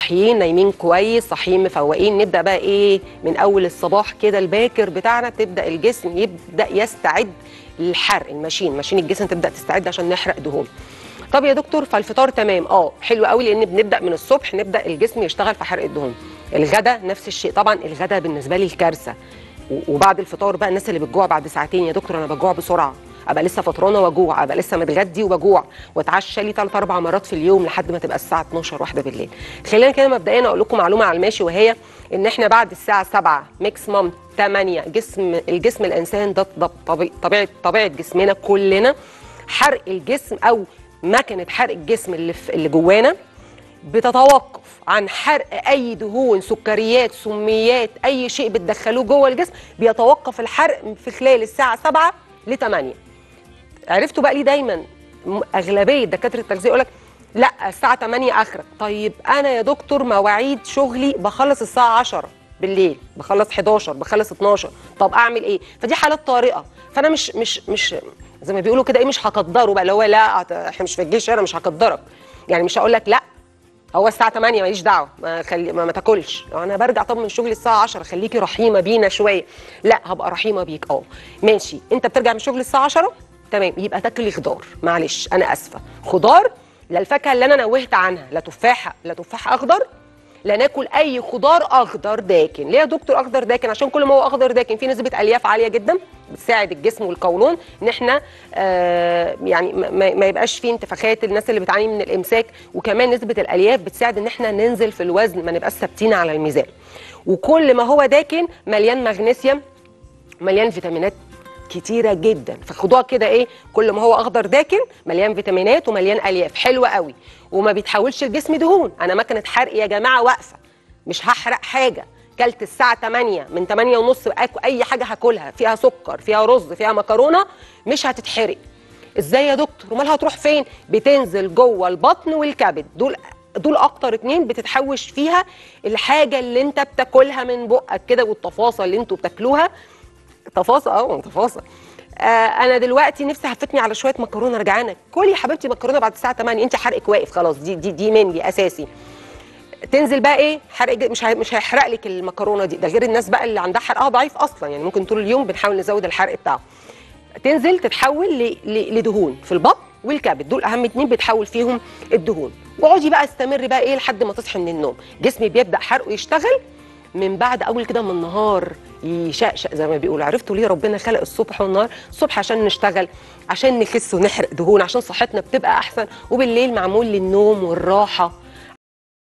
صاحيين نايمين كويس صاحيين مفوقين نبدا بقى ايه من اول الصباح كده الباكر بتاعنا تبدا الجسم يبدا يستعد للحرق الماشين ماشين الجسم تبدا تستعد عشان نحرق دهون طب يا دكتور فالفطار تمام اه حلو قوي لان بنبدا من الصبح نبدا الجسم يشتغل في حرق الدهون الغدا نفس الشيء طبعا الغدا بالنسبه لي الكارثه و- وبعد الفطار بقى الناس اللي بتجوع بعد ساعتين يا دكتور انا بجوع بسرعه ابقى لسه فطرانه واجوع ابقى لسه متغدي وبجوع واتعشى لي ثلاث اربع مرات في اليوم لحد ما تبقى الساعه 12 واحده بالليل خلينا كده مبدئيا اقول لكم معلومه على الماشي وهي ان احنا بعد الساعه 7 ماكسيموم 8 جسم الجسم الانسان ده ده طبيعه طبيعه طبيعه جسمنا كلنا حرق الجسم او مكنه حرق الجسم اللي في اللي جوانا بتتوقف عن حرق اي دهون سكريات سميات اي شيء بتدخلوه جوه الجسم بيتوقف الحرق في خلال الساعه 7 ل 8 عرفتوا بقى ليه دايما م- اغلبيه دكاتره التغذيه يقول لك لا الساعه 8 اخرك طيب انا يا دكتور مواعيد شغلي بخلص الساعه 10 بالليل بخلص 11 بخلص 12 طب اعمل ايه فدي حالات طارئه فانا مش مش مش زي ما بيقولوا كده ايه مش هقدره بقى اللي هو لا هت- احنا مش في الجيش انا مش هقدرك يعني مش هقول لك لا هو الساعة 8 ماليش دعوة ما, خلي ما, ما تاكلش لو انا برجع طب من شغلي الساعة 10 خليكي رحيمة بينا شوية لا هبقى رحيمة بيك اه ماشي انت بترجع من شغل الساعة 10 تمام يبقى تاكلي خضار معلش انا اسفة خضار لا الفاكهة اللي انا نوهت عنها لا تفاحة لا تفاح اخضر لا ناكل اي خضار اخضر داكن ليه يا دكتور اخضر داكن عشان كل ما هو اخضر داكن فيه نسبه الياف عاليه جدا بتساعد الجسم والقولون ان احنا آه يعني ما- ما ما يبقاش فيه انتفاخات الناس اللي بتعاني من الامساك وكمان نسبه الالياف بتساعد ان احنا ننزل في الوزن ما نبقاش ثابتين على الميزان وكل ما هو داكن مليان مغنيسيوم مليان فيتامينات كتيره جدا فخدوها كده ايه كل ما هو اخضر داكن مليان فيتامينات ومليان الياف حلوه قوي وما بيتحولش الجسم دهون انا مكنه حرق يا جماعه واقفه مش هحرق حاجه كلت الساعه 8 من 8 ونص اكل اي حاجه هاكلها فيها سكر فيها رز فيها مكرونه مش هتتحرق ازاي يا دكتور امال هتروح فين بتنزل جوه البطن والكبد دول دول اكتر اتنين بتتحوش فيها الحاجه اللي انت بتاكلها من بقك كده والتفاصيل اللي انتوا بتاكلوها تفاصيل اه تفاصيل آه انا دلوقتي نفسي هفتني على شويه مكرونه رجعانه كلي يا حبيبتي مكرونه بعد الساعه 8 انت حرقك واقف خلاص دي دي دي مني اساسي تنزل بقى ايه حرق ج- مش هي- مش هيحرق لك المكرونه دي ده غير الناس بقى اللي عندها حرقها ضعيف اصلا يعني ممكن طول اليوم بنحاول نزود الحرق بتاعه تنزل تتحول ل- ل- لدهون في البطن والكبد دول اهم اتنين بتحول فيهم الدهون واقعدي بقى استمري بقى ايه لحد ما تصحي من النوم جسمي بيبدا حرقه يشتغل من بعد اول كده من النهار يشقشق زي ما بيقولوا عرفتوا ليه ربنا خلق الصبح والنهار الصبح عشان نشتغل عشان نخس ونحرق دهون عشان صحتنا بتبقى احسن وبالليل معمول للنوم والراحه